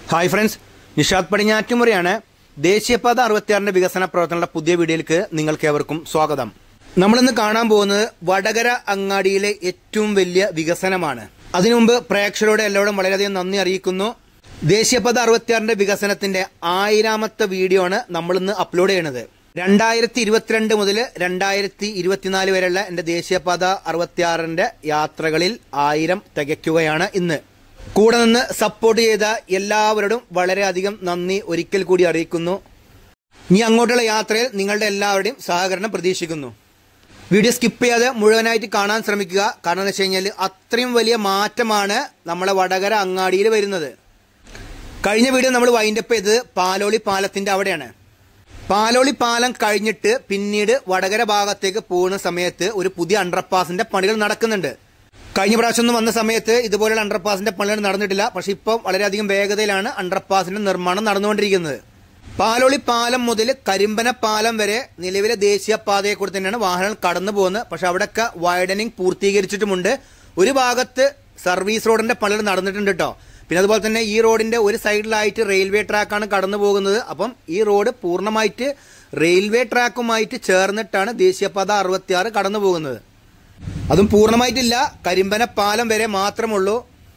hi friends Nishad പടിഞ്ഞാറ്റുമുറയാണ് ദേശീയപാത അറുപത്തിയാറിന്റെ വികസന പ്രവർത്തനങ്ങളുടെ പുതിയ വീഡിയോയിലേക്ക് നിങ്ങൾക്ക് ഏവർക്കും സ്വാഗതം നമ്മളിന്ന് കാണാൻ പോകുന്നത് വടകര അങ്ങാടിയിലെ ഏറ്റവും വലിയ വികസനമാണ് അതിനു മുമ്പ് പ്രേക്ഷകരോട് എല്ലാവരും വളരെയധികം നന്ദി അറിയിക്കുന്നു ദേശീയപാത അറുപത്തിയാറിന്റെ വികസനത്തിന്റെ ആയിരാമത്തെ വീഡിയോ ആണ് നമ്മളിന്ന് അപ്ലോഡ് ചെയ്യുന്നത് രണ്ടായിരത്തി ഇരുപത്തിരണ്ട് മുതൽ രണ്ടായിരത്തി ഇരുപത്തിനാല് വരെയുള്ള എന്റെ ദേശീയപാത അറുപത്തിയാറിന്റെ യാത്രകളിൽ ആയിരം തികയ്ക്കുകയാണ് ഇന്ന് കൂടെ നിന്ന് സപ്പോർട്ട് ചെയ്ത എല്ലാവരോടും വളരെയധികം നന്ദി ഒരിക്കൽ കൂടി അറിയിക്കുന്നു ഇനി അങ്ങോട്ടുള്ള യാത്രയിൽ നിങ്ങളുടെ എല്ലാവരുടെയും സഹകരണം പ്രതീക്ഷിക്കുന്നു വീഡിയോ സ്കിപ്പ് ചെയ്യാതെ മുഴുവനായിട്ട് കാണാൻ ശ്രമിക്കുക കാരണം എന്ന് വെച്ച് കഴിഞ്ഞാൽ അത്രയും വലിയ മാറ്റമാണ് നമ്മളെ വടകര അങ്ങാടിയിൽ വരുന്നത് കഴിഞ്ഞ വീഡിയോ നമ്മൾ വൈൻഡപ്പ് ചെയ്തത് പാലോളി പാലത്തിന്റെ അവിടെയാണ് പാലോളി പാലം കഴിഞ്ഞിട്ട് പിന്നീട് വടകര ഭാഗത്തേക്ക് പോകുന്ന സമയത്ത് ഒരു പുതിയ അണ്ടർപാസിന്റെ പണികൾ നടക്കുന്നുണ്ട് കഴിഞ്ഞ പ്രാവശ്യം ഒന്നും വന്ന സമയത്ത് ഇതുപോലെയുള്ള അണ്ടർപാസിന്റെ പണികൾ നടന്നിട്ടില്ല പക്ഷെ ഇപ്പം വളരെയധികം വേഗതയിലാണ് അണ്ടർപാസിന്റെ നിർമ്മാണം നടന്നുകൊണ്ടിരിക്കുന്നത് പാലോളി പാലം മുതൽ കരിമ്പന പാലം വരെ നിലവിലെ ദേശീയപാതയെ കൂടി തന്നെയാണ് വാഹനങ്ങൾ കടന്നു പോകുന്നത് പക്ഷെ അവിടെയൊക്കെ വൈഡനിങ് പൂർത്തീകരിച്ചിട്ടുമുണ്ട് ഒരു ഭാഗത്ത് സർവീസ് റോഡിന്റെ പണികൾ നടന്നിട്ടുണ്ട് കേട്ടോ പിന്നെ അതുപോലെ തന്നെ ഈ റോഡിന്റെ ഒരു സൈഡിലായിട്ട് റെയിൽവേ ട്രാക്കാണ് കടന്നു പോകുന്നത് അപ്പം ഈ റോഡ് പൂർണ്ണമായിട്ട് റെയിൽവേ ട്രാക്കുമായിട്ട് ചേർന്നിട്ടാണ് ദേശീയപാത അറുപത്തിയാറ് കടന്നു പോകുന്നത് അതും പൂർണ്ണമായിട്ടില്ല കരിമ്പന പാലം വരെ മാത്രമുള്ളൂ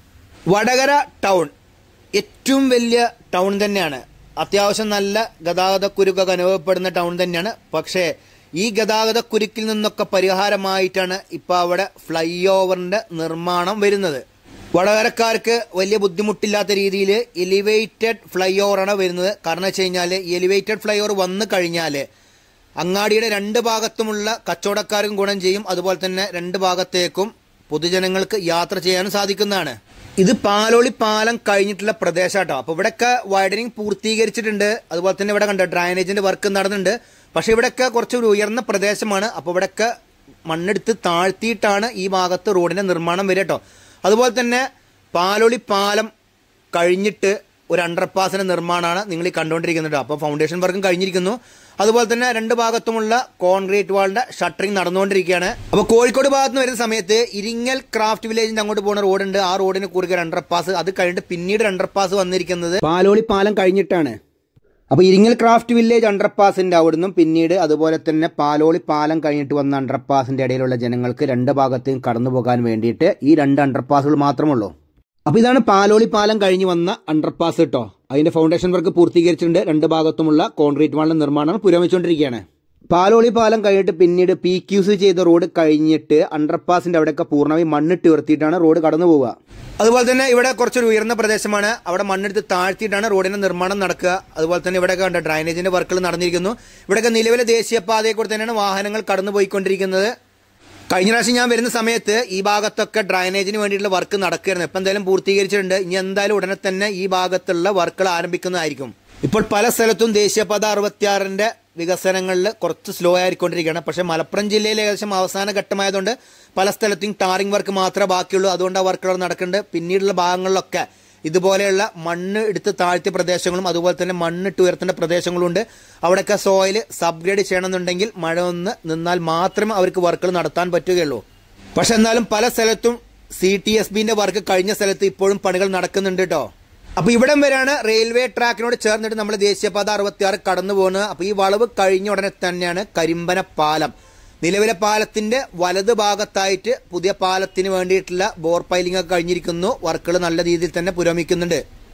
വടകര ടൗൺ ഏറ്റവും വലിയ ടൗൺ തന്നെയാണ് അത്യാവശ്യം നല്ല ഗതാഗതക്കുരുക്കൊക്കെ അനുഭവപ്പെടുന്ന ടൗൺ തന്നെയാണ് പക്ഷേ ഈ ഗതാഗതക്കുരുക്കിൽ നിന്നൊക്കെ പരിഹാരമായിട്ടാണ് ഇപ്പോൾ അവിടെ ഫ്ലൈ ഓവറിന്റെ നിർമ്മാണം വരുന്നത് വടകരക്കാർക്ക് വലിയ ബുദ്ധിമുട്ടില്ലാത്ത രീതിയിൽ എലിവേറ്റഡ് ഫ്ലൈ ഓവറാണ് വരുന്നത് കാരണം വെച്ച് കഴിഞ്ഞാൽ എലിവേറ്റഡ് ഫ്ലൈ ഓവർ വന്നു കഴിഞ്ഞാൽ അങ്ങാടിയുടെ രണ്ട് ഭാഗത്തുമുള്ള കച്ചവടക്കാർക്കും ഗുണം ചെയ്യും അതുപോലെ തന്നെ രണ്ട് ഭാഗത്തേക്കും പൊതുജനങ്ങൾക്ക് യാത്ര ചെയ്യാനും സാധിക്കുന്നതാണ് ഇത് പാലോളി പാലം കഴിഞ്ഞിട്ടുള്ള പ്രദേശാട്ടോ അപ്പൊ ഇവിടെയൊക്കെ വൈഡനിങ് പൂർത്തീകരിച്ചിട്ടുണ്ട് അതുപോലെ തന്നെ ഇവിടെ കണ്ട ഡ്രൈനേജിന്റെ വർക്ക് നടന്നുണ്ട് പക്ഷെ ഇവിടെയൊക്കെ കുറച്ച് ഒരു ഉയർന്ന പ്രദേശമാണ് അപ്പൊ ഇവിടെയൊക്കെ മണ്ണെടുത്ത് താഴ്ത്തിയിട്ടാണ് ഈ ഭാഗത്ത് റോഡിന്റെ നിർമ്മാണം വരിക കേട്ടോ അതുപോലെ തന്നെ പാലോളി പാലം കഴിഞ്ഞിട്ട് ഒരു അണ്ടർപാസിന്റെ നിർമ്മാണമാണ് നിങ്ങൾ ഈ കണ്ടുകൊണ്ടിരിക്കുന്നത് അപ്പോൾ ഫൗണ്ടേഷൻ വർക്കും കഴിഞ്ഞിരിക്കുന്നു അതുപോലെ തന്നെ രണ്ട് ഭാഗത്തുമുള്ള കോൺക്രീറ്റ് വാളിന്റെ ഷട്ടറിംഗ് നടന്നുകൊണ്ടിരിക്കുകയാണ് അപ്പോൾ കോഴിക്കോട് ഭാഗത്ത് നിന്ന് വരുന്ന സമയത്ത് ഇരിങ്ങൽ ക്രാഫ്റ്റ് വില്ലേജിന്റെ അങ്ങോട്ട് പോകുന്ന റോഡുണ്ട് ആ റോഡിന് കുറുകെ ഒരു അണ്ടർപാസ് അത് കഴിഞ്ഞിട്ട് പിന്നീട് ഒരു അണ്ടർപാസ് വന്നിരിക്കുന്നത് പാലോളി പാലം കഴിഞ്ഞിട്ടാണ് അപ്പോൾ ഇരിങ്ങൽ ക്രാഫ്റ്റ് വില്ലേജ് അണ്ടർപാസിന്റെ അവിടുന്നും പിന്നീട് അതുപോലെ തന്നെ പാലോളി പാലം കഴിഞ്ഞിട്ട് വന്ന അണ്ടർപാസിന്റെ ഇടയിലുള്ള ജനങ്ങൾക്ക് രണ്ട് ഭാഗത്തേക്കും കടന്നു പോകാൻ വേണ്ടിയിട്ട് ഈ രണ്ട് അണ്ടർപാസുകൾ മാത്രമുള്ളൂ അപ്പൊ ഇതാണ് പാലോളി പാലം കഴിഞ്ഞ് വന്ന അണ്ടർപാസ് കേട്ടോ അതിന്റെ ഫൗണ്ടേഷൻ വർക്ക് പൂർത്തീകരിച്ചിട്ടുണ്ട് രണ്ട് ഭാഗത്തുമുള്ള കോൺക്രീറ്റ് വാളിന്റെ നിർമ്മാണം പുരോഗമിച്ചുകൊണ്ടിരിക്കുകയാണ് പാലോളി പാലം കഴിഞ്ഞിട്ട് പിന്നീട് പി ക്യൂസ് ചെയ്ത റോഡ് കഴിഞ്ഞിട്ട് അണ്ടർപാസിന്റെ അവിടെയൊക്കെ പൂർണ്ണമായും മണ്ണിട്ട് ഉയർത്തിയിട്ടാണ് റോഡ് കടന്നു പോവുക അതുപോലെ തന്നെ ഇവിടെ കുറച്ചൊരു ഉയർന്ന പ്രദേശമാണ് അവിടെ മണ്ണെടുത്ത് താഴ്ത്തിയിട്ടാണ് റോഡിന്റെ നിർമ്മാണം നടക്കുക അതുപോലെ തന്നെ ഇവിടെ കണ്ട ഡ്രൈനേജിന്റെ വർക്കുകൾ നടന്നിരിക്കുന്നു ഇവിടെയൊക്കെ നിലവിലെ ദേശീയപാതയെ കൂടെ തന്നെയാണ് വാഹനങ്ങൾ കടന്നു പോയിക്കൊണ്ടിരിക്കുന്നത് കഴിഞ്ഞ പ്രാവശ്യം ഞാൻ വരുന്ന സമയത്ത് ഈ ഭാഗത്തൊക്കെ ഡ്രൈനേജിന് വേണ്ടിയിട്ടുള്ള വർക്ക് നടക്കുകയായിരുന്നു ഇപ്പം എന്തായാലും പൂർത്തീകരിച്ചിട്ടുണ്ട് ഇനി എന്തായാലും ഉടനെ തന്നെ ഈ ഭാഗത്തുള്ള വർക്കുകൾ ആരംഭിക്കുന്നതായിരിക്കും ഇപ്പോൾ പല സ്ഥലത്തും ദേശീയപാത അറുപത്തിയാറിന്റെ വികസനങ്ങളിൽ കുറച്ച് സ്ലോ ആയിക്കൊണ്ടിരിക്കുകയാണ് പക്ഷേ മലപ്പുറം ജില്ലയിൽ ഏകദേശം അവസാന ഘട്ടമായതുകൊണ്ട് പല സ്ഥലത്തും ടാറിംഗ് വർക്ക് മാത്രമേ ബാക്കിയുള്ളൂ അതുകൊണ്ട് ആ വർക്കുകൾ നടക്കുന്നുണ്ട് പിന്നീടുള്ള ഭാഗങ്ങളിലൊക്കെ ഇതുപോലെയുള്ള മണ്ണ് എടുത്ത് താഴ്ത്തിയ പ്രദേശങ്ങളും അതുപോലെ തന്നെ മണ്ണിട്ട് ഉയർത്തേണ്ട പ്രദേശങ്ങളുണ്ട് അവിടെയൊക്കെ സോയിൽ സബ്ഗ്രേഡ് ചെയ്യണമെന്നുണ്ടെങ്കിൽ മഴ ഒന്ന് നിന്നാൽ മാത്രമേ അവർക്ക് വർക്കുകൾ നടത്താൻ പറ്റുകയുള്ളൂ പക്ഷെ എന്നാലും പല സ്ഥലത്തും സി ടി എസ് ബിന്റെ വർക്ക് കഴിഞ്ഞ സ്ഥലത്ത് ഇപ്പോഴും പണികൾ നടക്കുന്നുണ്ട് കേട്ടോ അപ്പൊ ഇവിടം വരെയാണ് റെയിൽവേ ട്രാക്കിനോട് ചേർന്നിട്ട് നമ്മൾ ദേശീയപാത അറുപത്തിയാറ് കടന്നു പോകുന്നത് അപ്പൊ ഈ വളവ് കഴിഞ്ഞ ഉടനെ തന്നെയാണ് കരിമ്പന പാലം നിലവിലെ പാലത്തിന്റെ വലത് ഭാഗത്തായിട്ട് പുതിയ പാലത്തിന് വേണ്ടിയിട്ടുള്ള ബോർ പൈലിംഗ് ഒക്കെ കഴിഞ്ഞിരിക്കുന്നു വർക്കുകൾ നല്ല രീതിയിൽ തന്നെ പുരോഗമിക്കുന്നുണ്ട്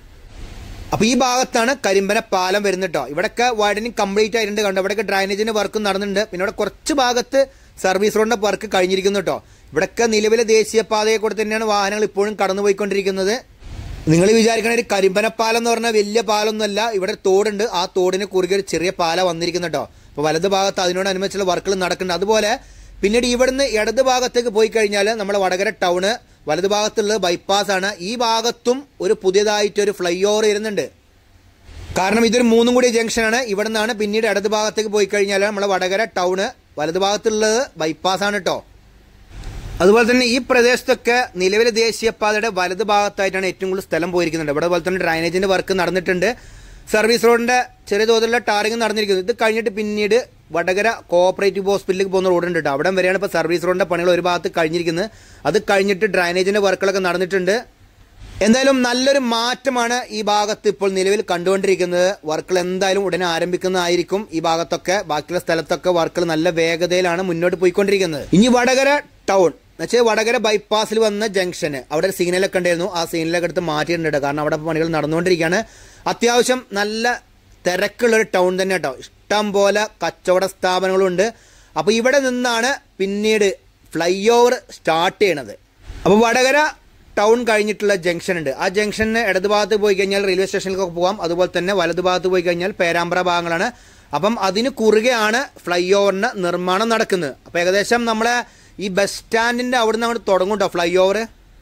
അപ്പൊ ഈ ഭാഗത്താണ് കരിമ്പന പാലം വരുന്നത് കേട്ടോ ഇവിടെയൊക്കെ വൈഡനിങ് കംപ്ലീറ്റ് ആയിട്ടുണ്ട് കണ്ടോ ഇവിടെയൊക്കെ ഡ്രൈനേജിന്റെ വർക്കും നടന്നിട്ടുണ്ട് പിന്നെ ഇവിടെ കുറച്ച് ഭാഗത്ത് സർവീസ് റോഡിന്റെ വർക്ക് കഴിഞ്ഞിരിക്കുന്നു കേട്ടോ ഇവിടെയൊക്കെ നിലവിലെ ദേശീയപാതയെ കൂടെ തന്നെയാണ് വാഹനങ്ങൾ ഇപ്പോഴും കടന്നുപോയിക്കൊണ്ടിരിക്കുന്നത് നിങ്ങൾ വിചാരിക്കണ ഒരു കരിമ്പന പാലം എന്ന് പറഞ്ഞാൽ വലിയ പാലൊന്നുമല്ല ഇവിടെ തോടുണ്ട് ആ തോടിന് കുറുകെ ഒരു ചെറിയ പാല വന്നിരിക്കുന്നു കേട്ടോ അപ്പൊ വലത് ഭാഗത്ത് അതിനോടനുബന്ധിച്ചുള്ള വർക്കുകൾ നടക്കുന്നുണ്ട് അതുപോലെ പിന്നീട് ഇവിടുന്ന് ഇടത് ഭാഗത്തേക്ക് പോയി കഴിഞ്ഞാൽ നമ്മുടെ വടകര ടൗണ് വലത് ഭാഗത്തുള്ളത് ബൈപ്പാസ് ആണ് ഈ ഭാഗത്തും ഒരു പുതിയതായിട്ട് ഒരു ഫ്ലൈ ഓവർ വരുന്നുണ്ട് കാരണം ഇതൊരു മൂന്നും കൂടിയ ജംഗ്ഷനാണ് ഇവിടെ നിന്നാണ് പിന്നീട് ഇടത് ഭാഗത്തേക്ക് പോയി കഴിഞ്ഞാൽ നമ്മുടെ വടകര ടൗണ് വലത് ഭാഗത്തുള്ളത് ബൈപ്പാസ് ആണ് കേട്ടോ അതുപോലെ തന്നെ ഈ പ്രദേശത്തൊക്കെ നിലവിലെ ദേശീയപാതയുടെ വലത് ഭാഗത്തായിട്ടാണ് ഏറ്റവും കൂടുതൽ സ്ഥലം പോയിരിക്കുന്നുണ്ട് ഇവിടെ പോലെ തന്നെ ഡ്രൈനേജിന്റെ വർക്ക് നടന്നിട്ടുണ്ട് സർവീസ് റോഡിന്റെ ചെറിയ തോതിലുള്ള ടാറിംഗ് നടന്നിരിക്കുന്നത് ഇത് കഴിഞ്ഞിട്ട് പിന്നീട് വടകര കോഓപ്പറേറ്റീവ് ഹോസ്പിറ്റലിലേക്ക് പോകുന്ന റോഡുണ്ട് കേട്ടോ അവിടെ വരെയാണ് ഇപ്പോൾ സർവീസ് റോഡിന്റെ പണികൾ ഒരു ഭാഗത്ത് കഴിഞ്ഞിരിക്കുന്നത് അത് കഴിഞ്ഞിട്ട് ഡ്രൈനേജിന്റെ വർക്കുകളൊക്കെ നടന്നിട്ടുണ്ട് എന്തായാലും നല്ലൊരു മാറ്റമാണ് ഈ ഭാഗത്ത് ഇപ്പോൾ നിലവിൽ കണ്ടുകൊണ്ടിരിക്കുന്നത് വർക്കുകൾ എന്തായാലും ഉടനെ ആരംഭിക്കുന്നതായിരിക്കും ഈ ഭാഗത്തൊക്കെ ബാക്കിയുള്ള സ്ഥലത്തൊക്കെ വർക്കുകൾ നല്ല വേഗതയിലാണ് മുന്നോട്ട് പോയിക്കൊണ്ടിരിക്കുന്നത് ഇനി വടകര ടൗൺ എന്നുവെച്ചാൽ വടകര ബൈപ്പാസിൽ വന്ന ജംഗ്ഷന് അവിടെ ഒരു സിഗ്നലൊക്കെ ഉണ്ടായിരുന്നു ആ സിഗ്നലൊക്കെ എടുത്ത് മാറ്റിയിട്ടുണ്ട് കാരണം അവിടെ പണികൾ നടന്നുകൊണ്ടിരിക്കുകയാണ് അത്യാവശ്യം നല്ല തിരക്കുള്ളൊരു ടൗൺ തന്നെ കേട്ടോ ഇഷ്ടം പോലെ കച്ചവട സ്ഥാപനങ്ങളുണ്ട് അപ്പോൾ ഇവിടെ നിന്നാണ് പിന്നീട് ഫ്ലൈ ഓവർ സ്റ്റാർട്ട് ചെയ്യണത് അപ്പോൾ വടകര ടൗൺ കഴിഞ്ഞിട്ടുള്ള ജംഗ്ഷൻ ഉണ്ട് ആ ജംഗ്ഷന് ഇടത് ഭാഗത്ത് പോയി കഴിഞ്ഞാൽ റെയിൽവേ സ്റ്റേഷനിലേക്ക് പോകാം അതുപോലെ തന്നെ വലത് ഭാഗത്ത് പോയി കഴിഞ്ഞാൽ പേരാമ്പ്ര ഭാഗങ്ങളാണ് അപ്പം അതിന് കുറുകെയാണ് ഫ്ലൈ ഓവറിന് നിർമ്മാണം നടക്കുന്നത് അപ്പോൾ ഏകദേശം നമ്മളെ ഈ ബസ് സ്റ്റാൻഡിൻ്റെ അവിടെ നിന്ന് അങ്ങോട്ട് തുടങ്ങും കേട്ടോ ഫ്ലൈ ഓവർ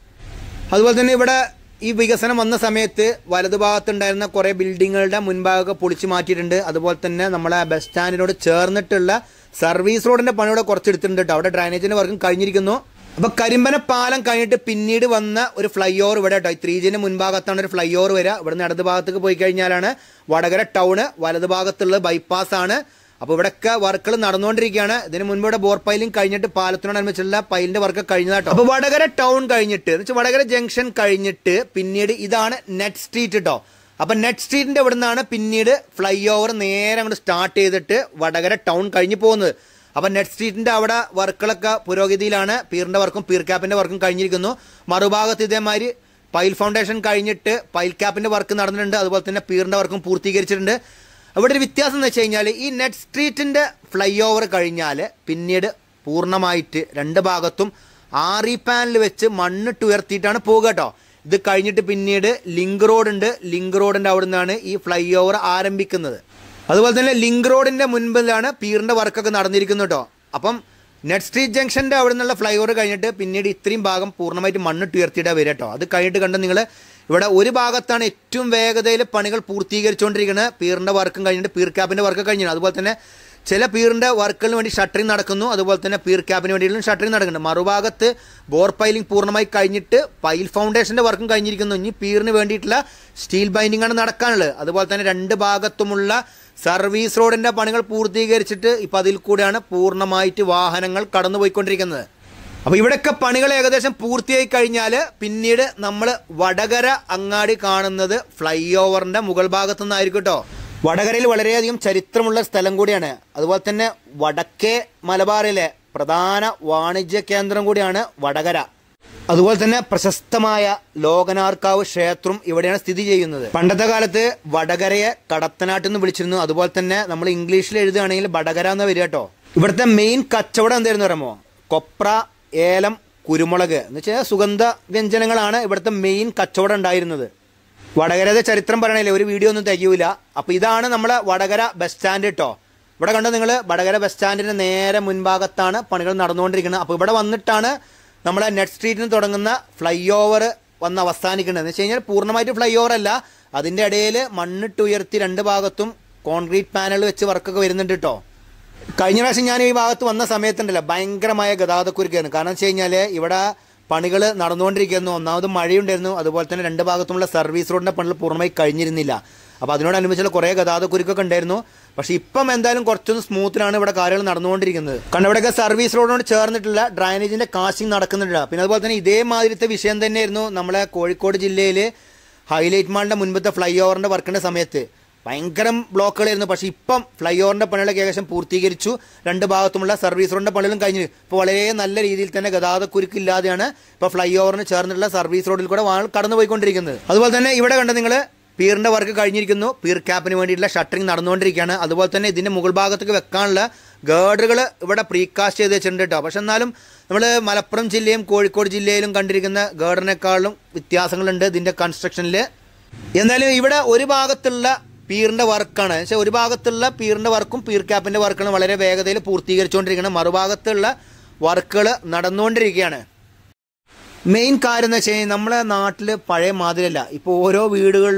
അതുപോലെ തന്നെ ഇവിടെ ഈ വികസനം വന്ന സമയത്ത് വലതുഭാഗത്തുണ്ടായിരുന്ന കുറേ ബിൽഡിങ്ങുകളുടെ മുൻഭാഗമൊക്കെ പൊളിച്ചു മാറ്റിയിട്ടുണ്ട് അതുപോലെ തന്നെ നമ്മളെ ബസ് സ്റ്റാൻഡിനോട് ചേർന്നിട്ടുള്ള സർവീസ് റോഡിന്റെ പണിയോടെ കുറച്ചെടുത്തിട്ടുണ്ട് കേട്ടോ അവിടെ ഡ്രൈനേജിന്റെ വർക്കും കഴിഞ്ഞിരിക്കുന്നു അപ്പൊ കരിമ്പന പാലം കഴിഞ്ഞിട്ട് പിന്നീട് വന്ന ഒരു ഫ്ലൈ ഓവർ ഇവിടെ കേട്ടോ ഈ ത്രീ ജിന്റെ മുൻഭാഗത്താണ് ഒരു ഫ്ലൈ ഓവർ വരിക ഇവിടുന്ന് ഇടത് ഭാഗത്തേക്ക് പോയി കഴിഞ്ഞാലാണ് വടകര ടൗണ് വലത് ഭാഗത്തുള്ള ബൈപ്പാസ് ആണ് അപ്പോൾ ഇവിടെയൊക്കെ വർക്കുകൾ നടന്നുകൊണ്ടിരിക്കുകയാണ് ഇതിന് മുൻപ് ഇവിടെ ബോർ പൈലിംഗ് കഴിഞ്ഞിട്ട് പാലത്തിനോടനുബന്ധിച്ചുള്ള പൈലിന്റെ വർക്ക് കഴിഞ്ഞതാട്ടോ അപ്പോൾ വടകര ടൗൺ കഴിഞ്ഞിട്ട് എന്ന് വെച്ചാൽ വടകര ജംഗ്ഷൻ കഴിഞ്ഞിട്ട് പിന്നീട് ഇതാണ് നെറ്റ് സ്ട്രീറ്റ് കേട്ടോ അപ്പൊ നെറ്റ് സ്ട്രീറ്റിന്റെ ഇവിടെ നിന്നാണ് പിന്നീട് ഫ്ലൈ ഓവർ നേരെ അങ്ങോട്ട് സ്റ്റാർട്ട് ചെയ്തിട്ട് വടകര ടൗൺ കഴിഞ്ഞ് പോകുന്നത് അപ്പൊ നെറ്റ് സ്ട്രീറ്റിന്റെ അവിടെ വർക്കുകളൊക്കെ പുരോഗതിയിലാണ് പീറിന്റെ വർക്കും പീർ ക്യാപ്പിന്റെ വർക്കും കഴിഞ്ഞിരിക്കുന്നു മറുഭാഗത്ത് ഇതേമാതിരി പൈൽ ഫൗണ്ടേഷൻ കഴിഞ്ഞിട്ട് പൈൽ ക്യാപ്പിന്റെ വർക്ക് നടന്നിട്ടുണ്ട് അതുപോലെ തന്നെ പീറിന്റെ വർക്കും പൂർത്തീകരിച്ചിട്ടുണ്ട് ഇവിടെ ഒരു വ്യത്യാസം എന്ന് വെച്ച് കഴിഞ്ഞാൽ ഈ നെറ്റ് സ്ട്രീറ്റിന്റെ ഫ്ലൈ ഓവർ കഴിഞ്ഞാൽ പിന്നീട് പൂർണ്ണമായിട്ട് രണ്ട് ഭാഗത്തും ആറി പാനൽ വെച്ച് മണ്ണിട്ട് ഉയർത്തിയിട്ടാണ് പോകുക കേട്ടോ ഇത് കഴിഞ്ഞിട്ട് പിന്നീട് ലിങ്ക് റോഡ് ഉണ്ട് ലിങ്ക് റോഡിന്റെ അവിടെ നിന്നാണ് ഈ ഫ്ലൈ ഓവർ ആരംഭിക്കുന്നത് അതുപോലെ തന്നെ ലിങ്ക് റോഡിന്റെ മുൻപിലാണ് പീറിന്റെ വർക്കൊക്കെ നടന്നിരിക്കുന്നത് കേട്ടോ അപ്പം നെറ്റ് സ്ട്രീറ്റ് ജംഗ്ഷന്റെ അവിടെ നിന്നുള്ള ഫ്ലൈ ഓവർ കഴിഞ്ഞിട്ട് പിന്നീട് ഇത്രയും ഭാഗം പൂർണ്ണമായിട്ട് മണ്ണിട്ട് ഉയർത്തിയിട്ടാണ് വരിക കേട്ടോ അത് കഴിഞ്ഞിട്ട് കണ്ട നിങ്ങൾ ഇവിടെ ഒരു ഭാഗത്താണ് ഏറ്റവും വേഗതയിൽ പണികൾ പൂർത്തീകരിച്ചുകൊണ്ടിരിക്കുന്നത് പീറിന്റെ വർക്കും കഴിഞ്ഞിട്ട് പീർ ക്യാപ്പിന്റെ വർക്ക് കഴിഞ്ഞു അതുപോലെ തന്നെ ചില പീറിന്റെ വർക്കുകളിന് വേണ്ടി ഷട്ടറിങ് നടക്കുന്നു അതുപോലെ തന്നെ പീർ ക്യാപ്പിന് വേണ്ടിയിട്ടും ഷട്ടറിങ് നടക്കുന്നുണ്ട് മറുഭാഗത്ത് ബോർ പൈലിംഗ് പൂർണ്ണമായി കഴിഞ്ഞിട്ട് പൈൽ ഫൗണ്ടേഷന്റെ വർക്കും കഴിഞ്ഞിരിക്കുന്നു ഇനി പീറിന് വേണ്ടിയിട്ടുള്ള സ്റ്റീൽ ബൈൻഡിംഗ് ആണ് നടക്കാനുള്ളത് അതുപോലെ തന്നെ രണ്ട് ഭാഗത്തുമുള്ള സർവീസ് റോഡിന്റെ പണികൾ പൂർത്തീകരിച്ചിട്ട് ഇപ്പം അതിൽ കൂടെയാണ് പൂർണ്ണമായിട്ട് വാഹനങ്ങൾ കടന്നു പോയിക്കൊണ്ടിരിക്കുന്നത് അപ്പോൾ ഇവിടെയൊക്കെ പണികൾ ഏകദേശം പൂർത്തിയായി കഴിഞ്ഞാൽ പിന്നീട് നമ്മൾ വടകര അങ്ങാടി കാണുന്നത് ഫ്ലൈ ഓവറിന്റെ മുകൾ ഭാഗത്തു നിന്നായിരിക്കും കേട്ടോ വടകരയിൽ വളരെയധികം ചരിത്രമുള്ള സ്ഥലം കൂടിയാണ് അതുപോലെ തന്നെ വടക്കേ മലബാറിലെ പ്രധാന വാണിജ്യ കേന്ദ്രം കൂടിയാണ് വടകര അതുപോലെ തന്നെ പ്രശസ്തമായ ലോകനാർക്കാവ് ക്ഷേത്രം ഇവിടെയാണ് സ്ഥിതി ചെയ്യുന്നത് പണ്ടത്തെ കാലത്ത് വടകരയെ കടത്തനാട്ട് എന്ന് വിളിച്ചിരുന്നു അതുപോലെ തന്നെ നമ്മൾ ഇംഗ്ലീഷിൽ എഴുതുകയാണെങ്കിൽ വടകര എന്ന് വരിക കേട്ടോ ഇവിടുത്തെ മെയിൻ കച്ചവടം എന്തായിരുന്നു പറയുമോ കൊപ്ര ഏലം കുരുമുളക് എന്ന് വെച്ചാൽ സുഗന്ധ വ്യഞ്ജനങ്ങളാണ് ഇവിടുത്തെ മെയിൻ കച്ചവടം ഉണ്ടായിരുന്നത് വടകരയുടെ ചരിത്രം പറയണില്ലേ ഒരു വീഡിയോ ഒന്നും തികയൂല അപ്പൊ ഇതാണ് നമ്മളെ വടകര ബസ് സ്റ്റാൻഡ് കേട്ടോ ഇവിടെ കണ്ടോ നിങ്ങൾ വടകര ബസ് സ്റ്റാൻഡിന്റെ നേരെ മുൻഭാഗത്താണ് പണികൾ നടന്നുകൊണ്ടിരിക്കുന്നത് അപ്പോൾ ഇവിടെ വന്നിട്ടാണ് നമ്മളെ നെറ്റ് സ്ട്രീറ്റിന് തുടങ്ങുന്ന ഫ്ലൈ ഓവർ വന്ന് അവസാനിക്കുന്നത് എന്ന് വെച്ച് കഴിഞ്ഞാൽ പൂർണ്ണമായിട്ട് ഫ്ലൈ ഓവർ അല്ല അതിന്റെ ഇടയിൽ മണ്ണിട്ട് ഉയർത്തി രണ്ട് ഭാഗത്തും കോൺക്രീറ്റ് പാനൽ വെച്ച് വർക്കൊക്കെ വരുന്നുണ്ട് കേട്ടോ കഴിഞ്ഞ പ്രാവശ്യം ഞാൻ ഈ ഭാഗത്ത് വന്ന സമയത്തുണ്ടല്ലോ ഭയങ്കരമായ ഗതാഗതക്കുരുക്കായിരുന്നു കാരണം വെച്ച് കഴിഞ്ഞാൽ ഇവിടെ പണികൾ നടന്നുകൊണ്ടിരിക്കുന്നു ഒന്നാമത് മഴയുണ്ടായിരുന്നു അതുപോലെ തന്നെ രണ്ട് ഭാഗത്തുമുള്ള സർവീസ് റോഡിന്റെ പണികൾ പൂർണ്ണമായി കഴിഞ്ഞിരുന്നില്ല അപ്പോൾ അതിനോടനുബന്ധിച്ചുള്ള കുറേ ഗതാഗതക്കുരുക്കൊക്കെ ഉണ്ടായിരുന്നു പക്ഷേ ഇപ്പം എന്തായാലും കുറച്ചൊന്ന് സ്മൂത്തിലാണ് ഇവിടെ കാര്യങ്ങൾ നടന്നുകൊണ്ടിരിക്കുന്നത് കാരണം ഇവിടെയൊക്കെ സർവീസ് റോഡിനോട് ചേർന്നിട്ടുള്ള ഡ്രൈനേജിന്റെ കാസ്റ്റിംഗ് നടക്കുന്നുണ്ട് പിന്നെ അതുപോലെ തന്നെ ഇതേമാതിരത്തെ വിഷയം തന്നെയായിരുന്നു നമ്മളെ കോഴിക്കോട് ജില്ലയിൽ ഹൈലൈറ്റ് മാളിന്റെ മുൻപത്തെ ഫ്ലൈ ഓവറിന്റെ വർക്കിന്റെ സമയത്ത് ഭയങ്കര ബ്ലോക്കുകളായിരുന്നു പക്ഷേ ഇപ്പം ഫ്ലൈ ഓവറിന്റെ പണികളൊക്കെ ഏകദേശം പൂർത്തീകരിച്ചു രണ്ട് ഭാഗത്തുമുള്ള സർവീസ് റോഡിന്റെ പണികളും കഴിഞ്ഞു ഇപ്പോൾ വളരെ നല്ല രീതിയിൽ തന്നെ ഗതാഗതക്കുരുക്ക് ഇല്ലാതെയാണ് ഇപ്പോൾ ഫ്ലൈ ഓവറിന് ചേർന്നിട്ടുള്ള സർവീസ് റോഡിൽ കൂടെ വാഹനം കടന്നു പോയിക്കൊണ്ടിരിക്കുന്നത് അതുപോലെ തന്നെ ഇവിടെ കണ്ട നിങ്ങൾ പീറിന്റെ വർക്ക് കഴിഞ്ഞിരിക്കുന്നു പീർ ക്യാപ്പിന് വേണ്ടിയിട്ടുള്ള ഷട്ടറിങ് നടന്നുകൊണ്ടിരിക്കുകയാണ് അതുപോലെ തന്നെ ഇതിന്റെ മുകൾ ഭാഗത്തേക്ക് വെക്കാനുള്ള ഗേർഡുകൾ ഇവിടെ പ്രീകാസ്റ്റ് ചെയ്ത് വെച്ചിട്ടുണ്ട് കേട്ടോ പക്ഷെ എന്നാലും നമ്മൾ മലപ്പുറം ജില്ലയും കോഴിക്കോട് ജില്ലയിലും കണ്ടിരിക്കുന്ന ഗേർഡറിനേക്കാളും വ്യത്യാസങ്ങളുണ്ട് ഇതിന്റെ കൺസ്ട്രക്ഷനിൽ എന്തായാലും ഇവിടെ ഒരു ഭാഗത്തുള്ള പീറിന്റെ വർക്കാണ് പക്ഷേ ഒരു ഭാഗത്തുള്ള പീറിന്റെ വർക്കും പീർ ക്യാപ്പിന്റെ വർക്കുകളും വളരെ വേഗതയിൽ പൂർത്തീകരിച്ചുകൊണ്ടിരിക്കുകയാണ് മറുഭാഗത്തുള്ള വർക്കുകൾ നടന്നുകൊണ്ടിരിക്കുകയാണ് മെയിൻ കാര്യം എന്ന് വെച്ച് കഴിഞ്ഞാൽ നമ്മളെ നാട്ടിൽ പഴയ മാതിരിയല്ല ഇപ്പോൾ ഓരോ വീടുകളിലും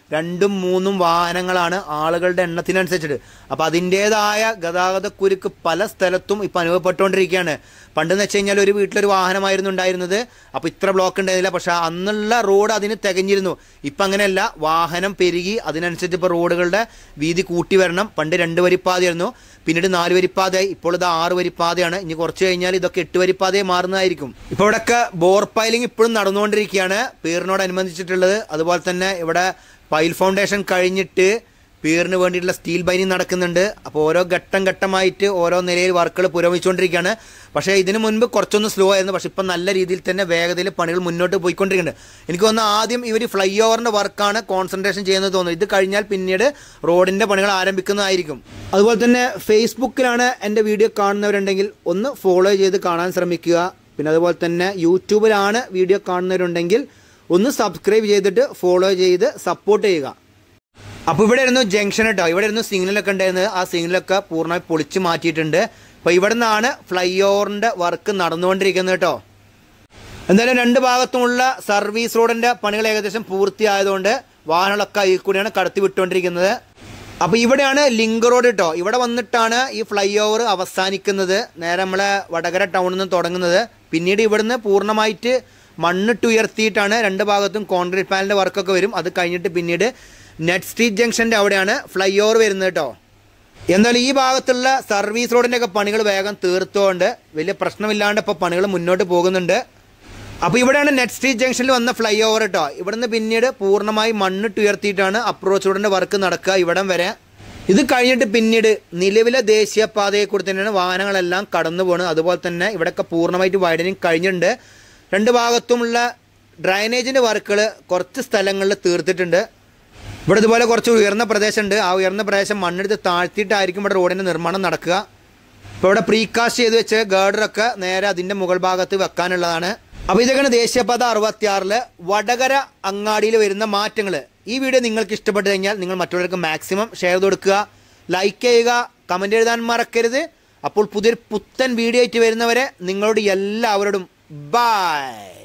രണ്ടും മൂന്നും വാഹനങ്ങളാണ് ആളുകളുടെ എണ്ണത്തിനനുസരിച്ചിട്ട് അപ്പൊ അതിൻ്റെതായ ഗതാഗതക്കുരുക്ക് പല സ്ഥലത്തും ഇപ്പൊ അനുഭവപ്പെട്ടുകൊണ്ടിരിക്കുകയാണ് പണ്ടെന്ന് വെച്ച് കഴിഞ്ഞാൽ ഒരു വീട്ടിലൊരു വാഹനമായിരുന്നു ഉണ്ടായിരുന്നത് അപ്പൊ ഇത്ര ബ്ലോക്ക് ഉണ്ടായിരുന്നില്ല പക്ഷെ അന്നുള്ള റോഡ് അതിന് തികഞ്ഞിരുന്നു ഇപ്പൊ അങ്ങനെയല്ല വാഹനം പെരുകി അതിനനുസരിച്ച് ഇപ്പൊ റോഡുകളുടെ വീതി കൂട്ടി വരണം പണ്ട് രണ്ട് വരിപ്പാതയായിരുന്നു പിന്നീട് നാല് വരിപ്പാതയായി ഇപ്പോൾ ഇത് ആറ് വരിപ്പാതയാണ് ഇനി കുറച്ച് കഴിഞ്ഞാൽ ഇതൊക്കെ എട്ട് വരിപ്പാതയെ മാറുന്നതായിരിക്കും ഇപ്പോൾ ഇവിടെയൊക്കെ ബോർ പൈലിംഗ് ഇപ്പോഴും നടന്നുകൊണ്ടിരിക്കുകയാണ് പീറിനോടനുബന്ധിച്ചിട്ടുള്ളത് അതുപോലെ തന്നെ ഇവിടെ പൈൽ ഫൗണ്ടേഷൻ കഴിഞ്ഞിട്ട് പീറിന് വേണ്ടിയിട്ടുള്ള സ്റ്റീൽ ബൈനിങ് നടക്കുന്നുണ്ട് അപ്പോൾ ഓരോ ഘട്ടം ഘട്ടമായിട്ട് ഓരോ നിലയിൽ വർക്കുകൾ പുരോഗമിച്ചുകൊണ്ടിരിക്കുകയാണ് പക്ഷേ ഇതിന് മുൻപ് കുറച്ചൊന്ന് സ്ലോ ആയിരുന്നു പക്ഷേ ഇപ്പം നല്ല രീതിയിൽ തന്നെ വേഗതയിൽ പണികൾ മുന്നോട്ട് പോയിക്കൊണ്ടിരിക്കുന്നുണ്ട് എനിക്ക് തോന്നുന്നു ആദ്യം ഇവർ ഫ്ലൈ ഓവറിൻ്റെ വർക്കാണ് കോൺസെൻട്രേഷൻ ചെയ്യുന്നത് തോന്നുന്നു ഇത് കഴിഞ്ഞാൽ പിന്നീട് റോഡിൻ്റെ പണികൾ ആരംഭിക്കുന്നതായിരിക്കും അതുപോലെ തന്നെ ഫേസ്ബുക്കിലാണ് എൻ്റെ വീഡിയോ കാണുന്നവരുണ്ടെങ്കിൽ ഒന്ന് ഫോളോ ചെയ്ത് കാണാൻ ശ്രമിക്കുക പിന്നെ അതുപോലെ തന്നെ യൂട്യൂബിലാണ് വീഡിയോ കാണുന്നവരുണ്ടെങ്കിൽ ഒന്ന് സബ്സ്ക്രൈബ് ചെയ്തിട്ട് ഫോളോ ചെയ്ത് സപ്പോർട്ട് ചെയ്യുക അപ്പോൾ ഇവിടെ ഇരുന്നു ജംഗ്ഷൻ കേട്ടോ ഇവിടെ ഇരുന്നു സിഗ്നലൊക്കെ ഉണ്ടായിരുന്നത് ആ സിഗ്നലൊക്കെ പൂർണ്ണമായി പൊളിച്ച് മാറ്റിയിട്ടുണ്ട് അപ്പോൾ ഇവിടെ നിന്നാണ് ഫ്ലൈ ഓവറിൻ്റെ വർക്ക് നടന്നുകൊണ്ടിരിക്കുന്നത് കേട്ടോ എന്തായാലും രണ്ട് ഭാഗത്തുമുള്ള സർവീസ് റോഡിൻ്റെ പണികൾ ഏകദേശം പൂർത്തിയായതുകൊണ്ട് വാഹനങ്ങളൊക്കെ ഈ കൂടിയാണ് കടത്തി വിട്ടുകൊണ്ടിരിക്കുന്നത് അപ്പോൾ ഇവിടെയാണ് ലിങ്ക് റോഡ് കേട്ടോ ഇവിടെ വന്നിട്ടാണ് ഈ ഫ്ലൈ ഓവർ അവസാനിക്കുന്നത് നേരെ നമ്മളെ വടകര ടൗണിൽ നിന്ന് തുടങ്ങുന്നത് പിന്നീട് ഇവിടുന്ന് പൂർണ്ണമായിട്ട് മണ്ണിട്ട് ഉയർത്തിയിട്ടാണ് രണ്ട് ഭാഗത്തും കോൺക്രീറ്റ് പാനലിൻ്റെ വർക്കൊക്കെ വരും അത് കഴിഞ്ഞിട്ട് പിന്നീട് നെറ്റ് സ്ട്രീറ്റ് ജംഗ്ഷൻ്റെ അവിടെയാണ് ഫ്ലൈ ഓവർ വരുന്നത് കേട്ടോ എന്തായാലും ഈ ഭാഗത്തുള്ള സർവീസ് റോഡിൻ്റെ ഒക്കെ പണികൾ വേഗം തീർത്തുകൊണ്ട് വലിയ പ്രശ്നമില്ലാണ്ട് ഇപ്പോൾ പണികൾ മുന്നോട്ട് പോകുന്നുണ്ട് അപ്പോൾ ഇവിടെയാണ് നെറ്റ് സ്ട്രീറ്റ് ജംഗ്ഷനിൽ വന്ന ഫ്ലൈ ഓവർ കേട്ടോ ഇവിടുന്ന് പിന്നീട് പൂർണ്ണമായി മണ്ണിട്ട് ഉയർത്തിയിട്ടാണ് അപ്രോച്ച് റോഡിൻ്റെ വർക്ക് നടക്കുക ഇവിടം വരെ ഇത് കഴിഞ്ഞിട്ട് പിന്നീട് നിലവിലെ ദേശീയപാതയെ കൂടി തന്നെയാണ് വാഹനങ്ങളെല്ലാം കടന്നു പോകുന്നത് അതുപോലെ തന്നെ ഇവിടെയൊക്കെ പൂർണ്ണമായിട്ട് വൈഡനിങ് കഴിഞ്ഞിട്ടുണ്ട് രണ്ട് ഭാഗത്തുമുള്ള ഡ്രൈനേജിൻ്റെ വർക്കുകൾ കുറച്ച് സ്ഥലങ്ങളിൽ തീർത്തിട്ടുണ്ട് ഇവിടെ ഇതുപോലെ കുറച്ച് ഉയർന്ന പ്രദേശമുണ്ട് ആ ഉയർന്ന പ്രദേശം മണ്ണെടുത്ത് താഴ്ത്തിയിട്ടായിരിക്കും ഇവിടെ റോഡിൻ്റെ നിർമ്മാണം നടക്കുക ഇപ്പോൾ ഇവിടെ പ്രീകാസ്റ്റ് ചെയ്ത് വെച്ച് ഗേർഡറൊക്കെ നേരെ അതിൻ്റെ മുകൾ ഭാഗത്ത് വെക്കാനുള്ളതാണ് അപ്പോൾ ഇതൊക്കെയാണ് ദേശീയപാത അറുപത്തിയാറില് വടകര അങ്ങാടിയിൽ വരുന്ന മാറ്റങ്ങൾ ഈ വീഡിയോ നിങ്ങൾക്ക് ഇഷ്ടപ്പെട്ടു കഴിഞ്ഞാൽ നിങ്ങൾ മറ്റുള്ളവർക്ക് മാക്സിമം ഷെയർ ചെയ്ത് കൊടുക്കുക ലൈക്ക് ചെയ്യുക കമൻ്റ് എഴുതാൻ മറക്കരുത് അപ്പോൾ പുതിയൊരു പുത്തൻ വീഡിയോ ആയിട്ട് വരുന്നവരെ നിങ്ങളോട് എല്ലാവരോടും ബൈ